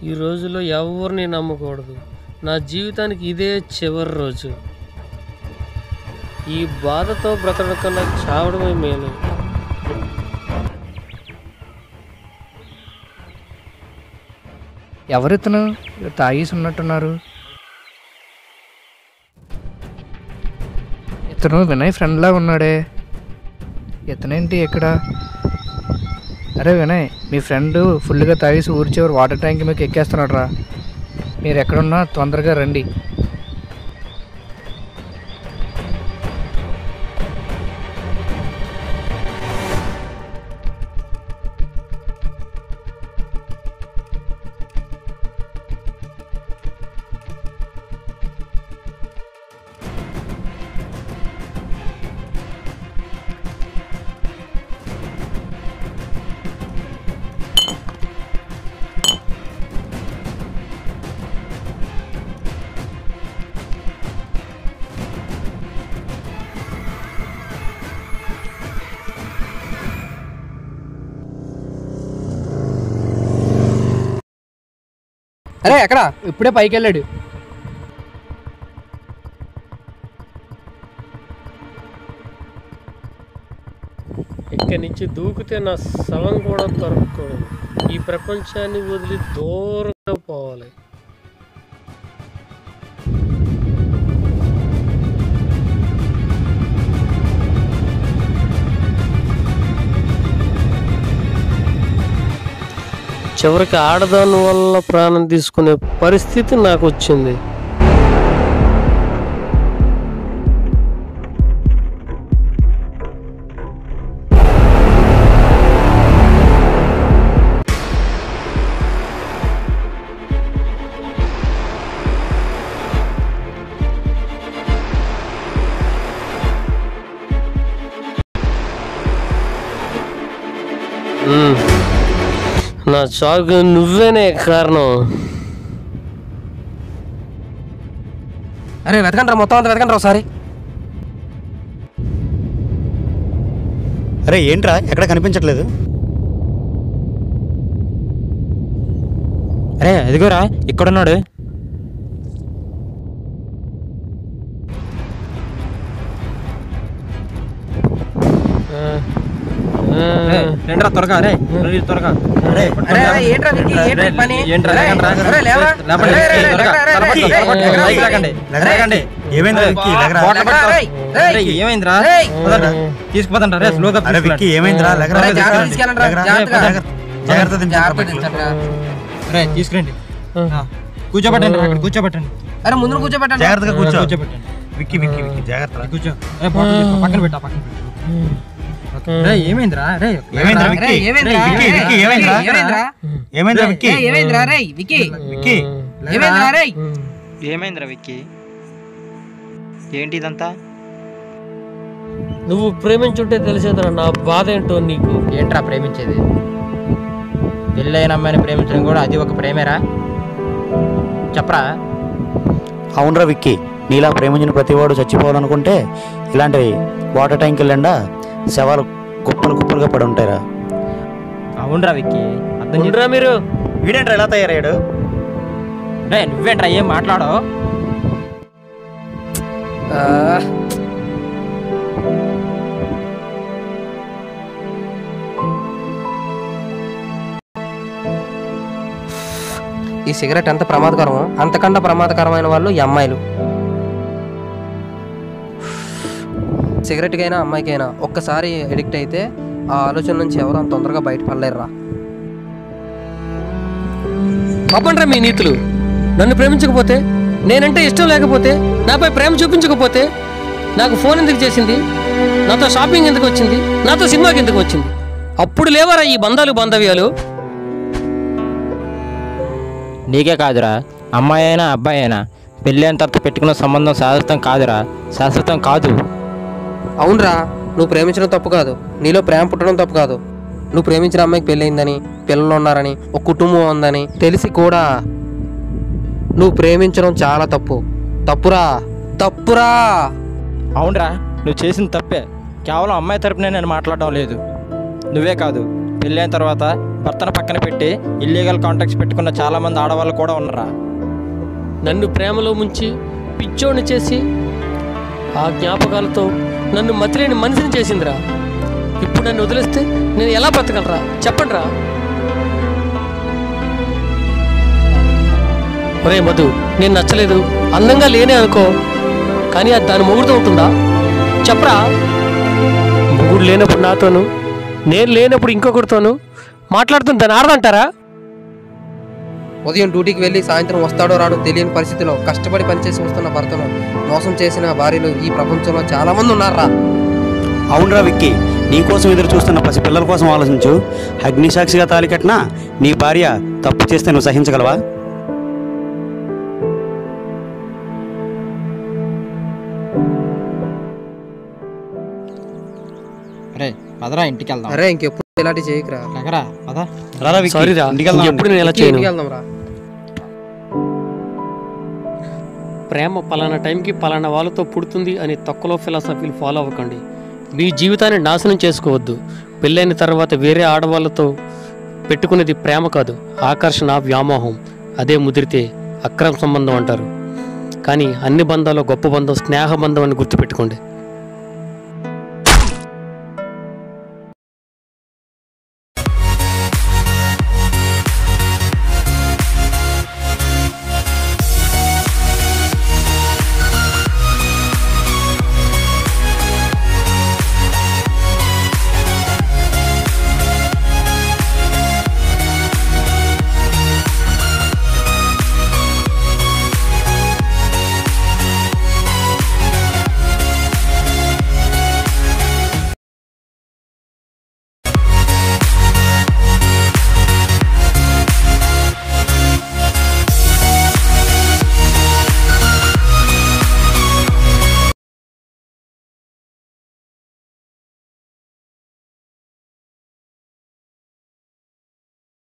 ఈ రోజుల్లో ఎవరిని నమ్మకూడదు నా జీవితానికి ఇదే చివరి రోజు ఈ బాధతో బ్రతకడం కన్నా చావడమే మేలు ఎవరితను తాగేసి ఉన్నట్టున్నారు ఇతను వినయ్ ఫ్రెండ్లా ఉన్నాడే ఇతనేంటి ఇక్కడ అరే వినయ్ మీ ఫ్రెండ్ ఫుల్గా తాగేసి ఊరి చివరి వాటర్ ట్యాంక్ మీకు ఎక్కేస్తున్నాడు రా మీరు ఎక్కడున్నా తొందరగా రండి అరే ఎక్కడ ఇప్పుడే పైకి వెళ్ళాడు ఇక్కడి నుంచి దూకితే నా శవం కూడా దొరకకూడదు ఈ ప్రపంచాన్ని వదిలి దూరంగా పోవాలి చివరికి ఆడదాని వల్ల ప్రాణం తీసుకునే పరిస్థితి నాకు వచ్చింది మ్మ్. నా చాకు నువ్వేనే కారణం అరే వెతకండి రా మొత్తం అంతా వెతకండి రా ఒకసారి అరే ఏంట్రా ఎక్కడ కనిపించట్లేదు అరే అదిగోరా ఇక్కడున్నాడు ఆ, ఆ, రండిరా త్వరగా రే రండి త్వరగా అరే అరే అరే, ఏంట్రా విక్కీ, ఏంట్రా ఈ పని? ఏంట్రా అరే, లేకండ్రా. అరే, లేవరా? లేపండి. అరే, అరే, త్వరగా, అరే, అరే, తలపట్టు, అరే, తలపట్టు, అరే, పైకి అరే, లేకండి. అరే, లేకండి. ఏమైందిరా విక్కీ లేకరా బాటిల్ లేకరా, పట్టుకో. రేయ్, అరే, రేయ్. ఏమైందిరా రేయ్. వదలరా. తీసుకుపోతాండ్రా రే స్లోగా అరే విక్కీ ఏమైందిరా లేకరా అరే, జాగ్రత్త తీసుకెళ్ళండి రా, లేకరా. జాగ్రత్తగా. జాగ్రత్త. జాగ్రత్త దించు. జాగ్రత్త దించండి రా. రే తీసుకురండి ఆ, కూర్చోబెట్టండి అక్కడ కూర్చోబెట్టండి అరే ముందు కూర్చోబెట్టండి జాగ్రత్తగా కూర్చో కూర్చోబెట్టండి విక్కీ విక్కీ విక్కీ జాగ్రత్త రా. కూర్చో ఏ బాటిల్ తీసుకో, పక్కన పెట్టా పక్కన పెట్టు రే ఏమైందిరా రే ఏమైందిరా రే, విక్కీ ఏమైందిరా? విక్కీ విక్కీ ఏమైందిరా ఏమైందిరా? ఏమైందిరా విక్కీ రే, ఏమైందిరా రే విక్కీ విక్కీ ఏమైందిరా రే ఏమైందిరా విక్కీ ఏంటి ఇదంతా నువ్వు ప్రేమించుంటే తెలిసేదిరా నా బాధ ఏంటో నీకు ఏంట్రా ప్రేమించేది పెళ్ళైన అమ్మాయిని ప్రేమించడం కూడా అది ఒక ప్రేమేరా చెప్పరా అవునరా విక్కీ నీలా ప్రేమించిన ప్రతివాడు చచ్చిపోవాలనుకుంటే ఇలాంటివి వాటర్ ట్యాంక్ వెళ్ళండా శవాలు కుప్పలు కుప్పలుగా పడి ఉంటాయిరా అవునరా విక్కీ అర్థం చేసు- ఉండరా మీరు వీడేంట్రా ఎలా తయారయ్యాడు రే నువ్వేంట్రా ఏం మాట్లాడో ఈ సిగరెట్ ఎంత ప్రమాదకరమో అంతకన్నా ప్రమాదకరమైన వాళ్ళు ఈ అమ్మాయిలు సిగరెట్కైనా అమ్మాయికైనా ఒక్కసారి ఎడిక్ట్ అయితే ఆ ఆలోచన నుంచి ఎవరు అంత తొందరగా బయటపడలేరురా అవ్వండ్రా మీ నీతులు నన్ను ప్రేమించకపోతే నేనంటే ఇష్టం లేకపోతే నాపై ప్రేమ చూపించకపోతే నాకు ఫోన్ ఎందుకు చేసింది నాతో షాపింగ్ ఎందుకు వచ్చింది నాతో సినిమాకి ఎందుకు వచ్చింది అప్పుడు లేవరా ఈ బంధాలు బాంధవ్యాలు నీకే కాదురా అమ్మాయి అయినా అబ్బాయి అయినా పెళ్ళి అయిన తర్వాత పెట్టుకున్న సంబంధం శాశ్వతం కాదురా శాశ్వతం కాదు అవునరా నువ్వు ప్రేమించడం తప్పు కాదు నీలో ప్రేమ పుట్టడం తప్పు కాదు నువ్వు ప్రేమించిన అమ్మాయికి పెళ్ళయిందని పిల్లలు ఉన్నారని ఒక కుటుంబం ఉందని తెలిసి కూడా నువ్వు ప్రేమించడం చాలా తప్పు తప్పురా తప్పురా అవునరా నువ్వు చేసిన తప్పే కేవలం అమ్మాయి తరపునే నేను మాట్లాడడం లేదు నువ్వే కాదు పెళ్ళైన తర్వాత భర్తను పక్కన పెట్టి ఇల్లీగల్ కాంటాక్ట్స్ పెట్టుకున్న చాలామంది ఆడవాళ్ళు కూడా ఉన్నారా నన్ను ప్రేమలో ముంచి పిచ్చోడిని చేసి ఆ జ్ఞాపకాలతో నన్ను మతిలేని మనిషిని చేసిందిరా ఇప్పుడు నన్ను వదిలేస్తే నేను ఎలా బ్రతకలరా చెప్పండి రా ఒరే మధు నేను నచ్చలేదు అందంగా లేనే అనుకో కానీ అది దాని మొగుడుతో ఉంటుందా చెప్పరా మొగుడు లేనప్పుడు నాతోను నేను లేనప్పుడు ఇంకొకరితోను మాట్లాడుతుంది దాన్ని ఆడదంటారా ఉదయం డ్యూటీకి వెళ్ళి సాయంత్రం వస్తాడో రాడో తెలియని పరిస్థితిలో కష్టపడి పనిచేసి వస్తున్న భర్తను మోసం చేసిన భార్యలు ఈ ప్రపంచంలో చాలా మంది ఉన్నారా అవునరా విక్కీ నీ కోసం ఎదురు చూస్తున్న పసి పిల్లల కోసం ఆలోచించు అగ్నిసాక్షిగా తాలి కట్టినా నీ భార్య తప్పు చేస్తే నువ్వు సహించగలవా అరే పదరా ఇంటికి వెళ్దాం అరే ఇంకెప్పుడు ఇలాంటి చేయకురా ఎగరా పద రారా విక్కీ, సారీ రా ఇంటికి వెళ్దాం. ఎప్పుడు నేను ఎలా ఇంటికి చేయను వెళ్దాం రా ప్రేమ పలానా టైంకి పలానా వాళ్ళతో పుడుతుంది అని తక్కువలో ఫిలాసఫీలు ఫాలో అవ్వకండి మీ జీవితాన్ని నాశనం చేసుకోవద్దు పెళ్ళైన తర్వాత వేరే ఆడవాళ్ళతో పెట్టుకునేది ప్రేమ కాదు ఆకర్షణ వ్యామోహం అదే ముదిరితే అక్రమ సంబంధం అంటారు కానీ అన్ని బంధాల్లో గొప్ప బంధం స్నేహ బంధం అని గుర్తుపెట్టుకోండి